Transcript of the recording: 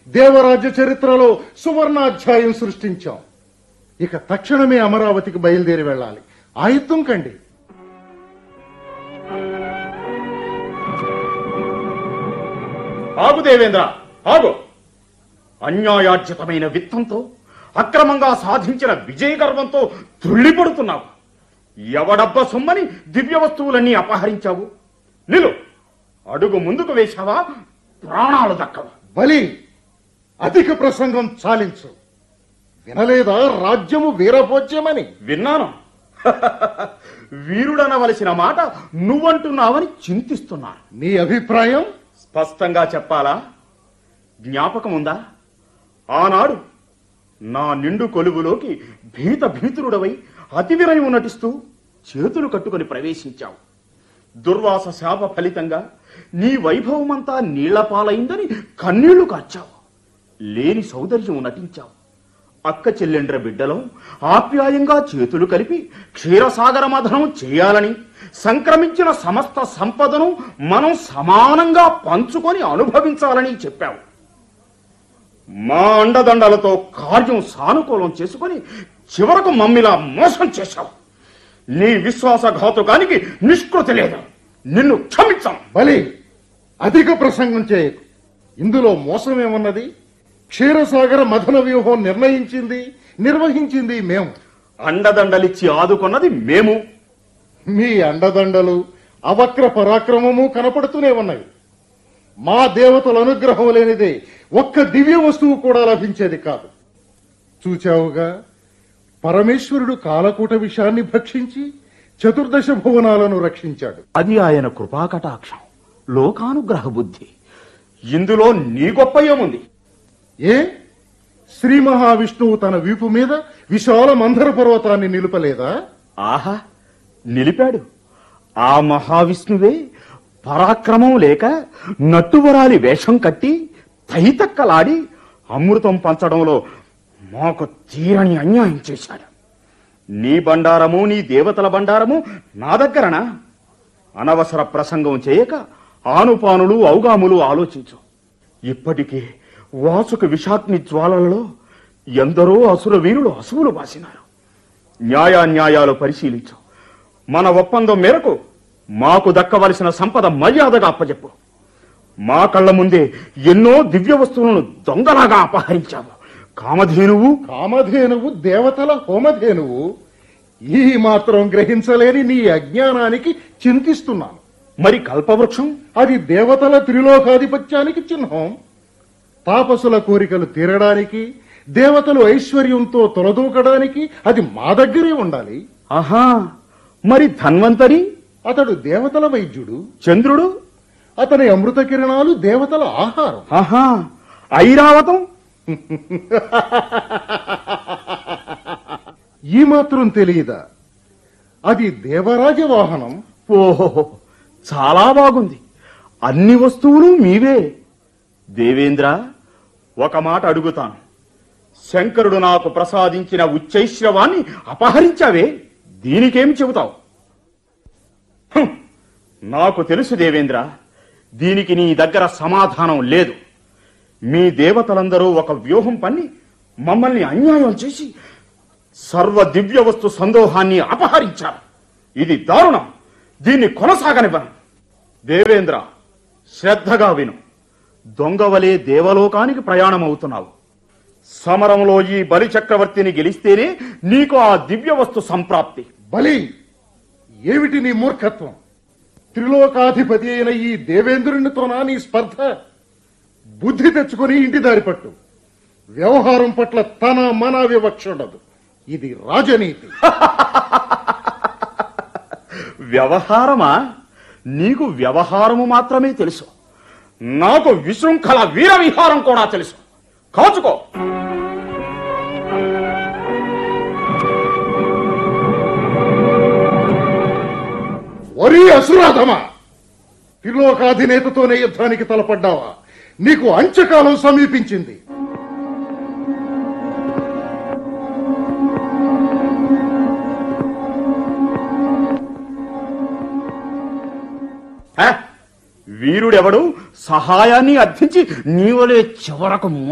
దేవరాజ్య చరిత్రలో సువర్ణాధ్యాయం సృష్టించాం ఇక తక్షణమే అమరావతికి బయలుదేరి వెళ్ళాలి ఆయుత్తం కండి ఆగు దేవేంద్ర ఆగు అన్యాయార్జితమైన విత్తంతో అక్రమంగా సాధించిన విజయ గర్వంతో త్రుళ్ళిపడుతున్నావు ఎవడబ్బ సొమ్మని దివ్య వస్తువులన్నీ అపహరించావు నిలు అడుగు ముందుకు వేశావా ప్రాణాలు దక్కవు బలి అధిక ప్రసంగం చాలించు వినలేదా రాజ్యము వీరభోజ్యమని విన్నాను వీరుడనవలసిన మాట నువ్వంటున్నావని చింతిస్తున్నాను నీ అభిప్రాయం స్పష్టంగా చెప్పాలా జ్ఞాపకం ఉందా ఆనాడు నా నిండు కొలువులోకి భీత భీతురుడవై అతి వినయం నటిస్తూ చేతులు కట్టుకొని ప్రవేశించావు దుర్వాస శాప ఫలితంగా నీ వైభవమంతా నీళ్లపాలైందని కన్నీళ్లు కార్చావు లేని సౌందర్యం నటించావు అక్క చెల్లెండ్ర బిడ్డలో ఆప్యాయంగా చేతులు కలిపి క్షీరసాగర మథనం చేయాలని సంక్రమించిన సమస్త సంపదను మనం సమానంగా పంచుకొని అనుభవించాలని చెప్పావు మా అండదండలతో కార్యం సానుకూలం చేసుకొని చివరకు మమ్మిలా మోసం చేశావు నీ విశ్వాసఘాతుకానికి నిష్కృతి లేదు నిన్ను క్షమించాం బలి అధిక ప్రసంగం చేయకు ఇందులో మోసమేమున్నది క్షీరసాగర మథన వ్యూహం నిర్ణయించింది నిర్వహించింది మేము అండదండలిచ్చి ఆదుకున్నది మేము మీ అండదండలు అవక్ర పరాక్రమము కనపడుతూనే ఉన్నవి మా దేవతల అనుగ్రహం లేనిదే ఒక్క దివ్య వస్తువు కూడా లభించేది కాదు చూచావుగా పరమేశ్వరుడు కాలకూట విషాన్ని భక్షించి చతుర్దశ భువనాలను రక్షించాడు అది ఆయన కృపాకటాక్షం లోకానుగ్రహ బుద్ధి ఇందులో నీ గొప్ప ఏముంది ఏ శ్రీ మహావిష్ణువు తన వీపు మీద విశాల మందర పర్వతాన్ని నిలుపలేదా ఆహా నిలిపాడు ఆ మహావిష్ణువే పరాక్రమం లేక నట్టువరాలి వేషం కట్టి తైతక్కలాడి అమృతం పంచడంలో మాకు తీరని అన్యాయం చేశాడు నీ బండారము నీ దేవతల బండారము నా దగ్గరనా అనవసర ప్రసంగం చేయక ఆనుపానులు ఔగాములు ఆలోచించు ఇప్పటికే వాసుక విషాగ్ని జ్వాలలలో ఎందరో అసుర వీరులు అసువులు బాసినారు న్యాయాన్యాయాలు పరిశీలించు మన ఒప్పందం మేరకు మాకు దక్కవలసిన సంపద మర్యాదగా అప్పజెప్పు మా కళ్ళ ముందే ఎన్నో దివ్య వస్తువులను దొంగలాగా అపహరించావు కామధేనువు కామధేనువు దేవతల హోమధేనువు ఈ మాత్రం గ్రహించలేని నీ అజ్ఞానానికి చింతిస్తున్నాను మరి కల్పవృక్షం అది దేవతల త్రిలోకాధిపత్యానికి చిహ్నం తాపసుల కోరికలు తీరడానికి దేవతలు ఐశ్వర్యంతో తొలదూకడానికి అది మా దగ్గరే ఉండాలి ఆహా మరి ధన్వంతరి అతడు దేవతల వైద్యుడు చంద్రుడు అతని అమృత కిరణాలు దేవతల ఆహారం ఆహా ఐరావతం ఈ మాత్రం తెలియదా అది దేవరాజ వాహనం ఓహో చాలా బాగుంది అన్ని వస్తువులు మీవే దేవేంద్ర ఒక మాట అడుగుతాను శంకరుడు నాకు ప్రసాదించిన ఉచ్చైశ్రవాన్ని అపహరించావే దీనికేం చెబుతావు హుం, నాకు తెలుసు దేవేంద్ర దీనికి నీ దగ్గర సమాధానం లేదు మీ దేవతలందరూ ఒక వ్యూహం పన్ని మమ్మల్ని అన్యాయం చేసి సర్వ దివ్య వస్తు సందోహాన్ని అపహరించారు ఇది దారుణం దీన్ని కొనసాగనివ్వను దేవేంద్ర శ్రద్ధగా విను దొంగవలే దేవలోకానికి ప్రయాణం అవుతున్నావు సమరంలో ఈ బలి చక్రవర్తిని గెలిస్తేనే నీకు ఆ దివ్య వస్తు సంప్రాప్తి బలి ఏమిటి నీ మూర్ఖత్వం త్రిలోకాధిపతి అయిన ఈ దేవేంద్రునితోనా నీ స్పర్ధ బుద్ధి తెచ్చుకొని ఇంటి దారి పట్టు వ్యవహారం పట్ల తన మన వివక్ష ఉండదు ఇది రాజనీతి వ్యవహారమా నీకు వ్యవహారము మాత్రమే తెలుసు నాకు విశృంఖల వీర విహారం కూడా తెలుసు కాచుకో వరి అసురాధమా త్రిలోకాధినేతతోనే యుద్ధానికి తలపడ్డావా నీకు అంత్యకాలం సమీపించింది హ? వీరుడెవడు సహాయాన్ని అర్థించి నీవలే చివరకు